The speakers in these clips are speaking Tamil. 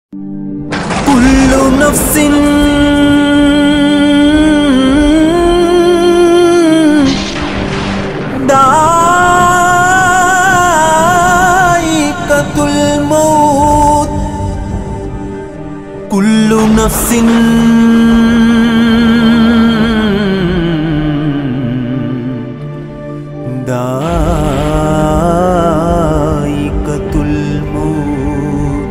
كل نفس دائقة الموت كل نفس دائقة الموت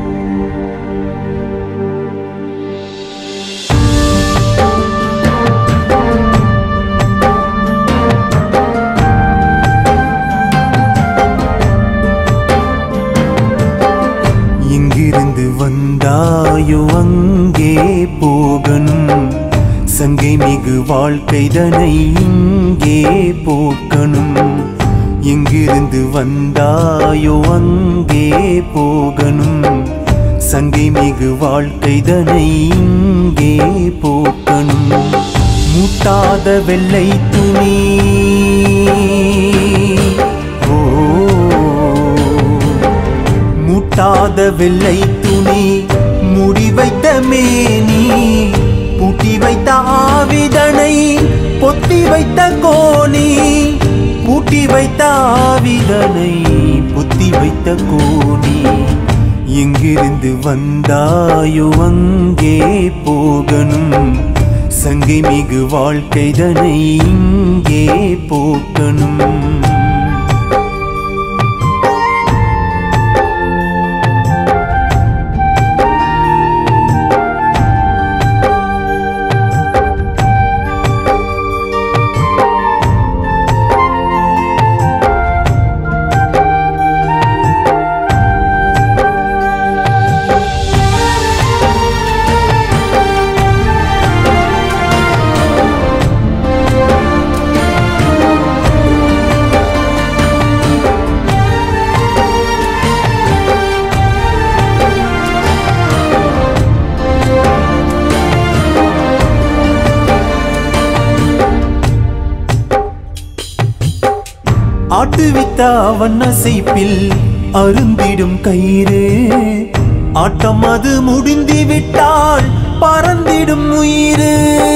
எங்கிருந்து வந்தாயோ அங்கே போகணும் சங்கை மிகு வாழ்க்கைதனை இங்கே போக்கணும் எங்கிருந்து வந்தாயோ அங்கே போகணும் சங்கை மிகு வாழ்க்கைதனை இங்கே போக்கணும் மூட்டாத வெள்ளை துணி ஓ முட்டாத வெள்ளை துணி முடி வைத்த மேனி பூட்டி வைத்த ஆவிதனை பொத்தி வைத்த கோணி பூட்டி வைத்த ஆவிதனை பொத்தி வைத்த கோணி எங்கிருந்து வந்தாயோ அங்கே போகணும் சங்கை மிகு வாழ்க்கைதனை இங்கே போக்கணும் ஆட்டுவித்த அவன் அசைப்பில் அருந்திடும் கயிறு ஆட்டம் அது முடிந்து விட்டால் பறந்திடும் உயிர்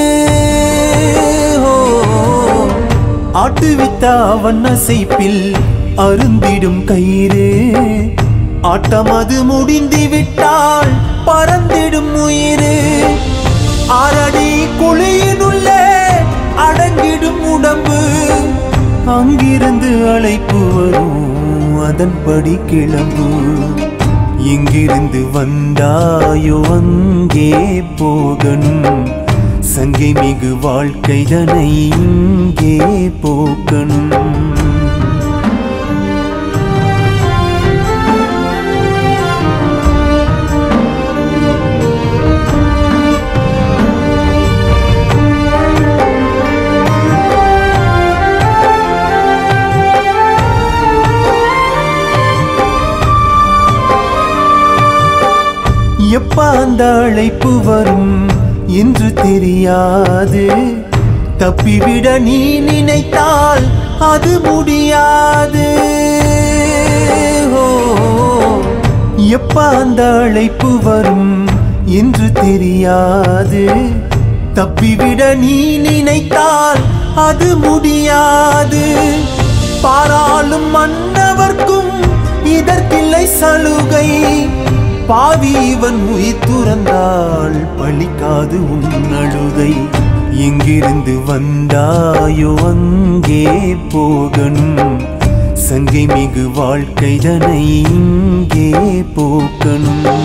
ஆட்டுவித்த அவன் அசைப்பில் அருந்திடும் கயிறு ஆட்டம் அது முடிந்து விட்டால் பறந்திடும் உயிர் ஆரடி குழியினுள்ளே அடங்கிடும் உடம்பு அங்கிருந்து அழைப்பு வரும் அதன்படி கிளம்பு எங்கிருந்து வந்தாயோ அங்கே போகணும் சங்கை மிகு வாழ்க்கைதனை இங்கே போக்கணும் எப்ப அந்த அழைப்பு வரும் என்று தெரியாது தப்பிவிட நீ நினைத்தால் அது முடியாது ஓ, எப்ப அந்த அழைப்பு வரும் என்று தெரியாது தப்பிவிட நீ நினைத்தால் அது முடியாது பாராளும் மன்னவர்க்கும் இதற்கில்லை சலுகை பாவி இவன் உயிர் துறந்தால் பழிக்காது உன் அழுகை எங்கிருந்து வந்தாயோ அங்கே போகணும் சங்கை மிகு வாழ்க்கைதனை இங்கே போக்கணும்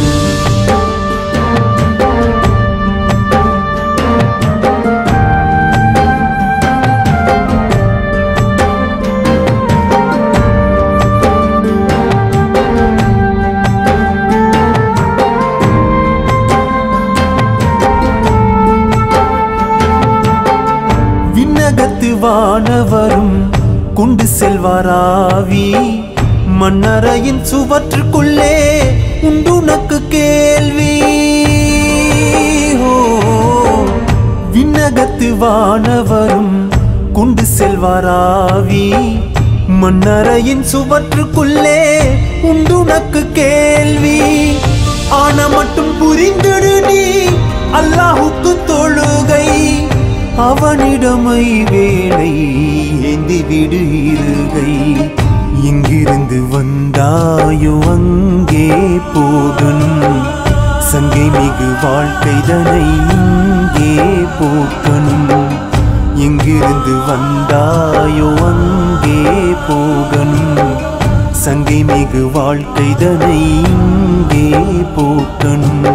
விண்ணகத்து வானவரும் கொண்டு செல்வாராவி மன்னரையின் சுவற்றுக்குள்ளே உண்டுனக்கு கேள்வி ஓ, விண்ணகத்து வானவரும் கொண்டு செல்வாராவி மன்னரையின் சுவற்றுக்குள்ளே உண்டுனக்கு கேள்வி ஆன மட்டும் புரிந்திடு நீ அல்லாஹுக்கு தொழுகை அவனிடமை வேலை ஏந்தி விடு இருகை இங்கிருந்து வந்தாயோ அங்கே போகணும் சங்கை மிகு வாழ்க்கைதனை இங்கே போக்கணும் எங்கிருந்து வந்தாயோ அங்கே போகணும் சங்கை மிகு வாழ்க்கைதனை இங்கே போக்கணும்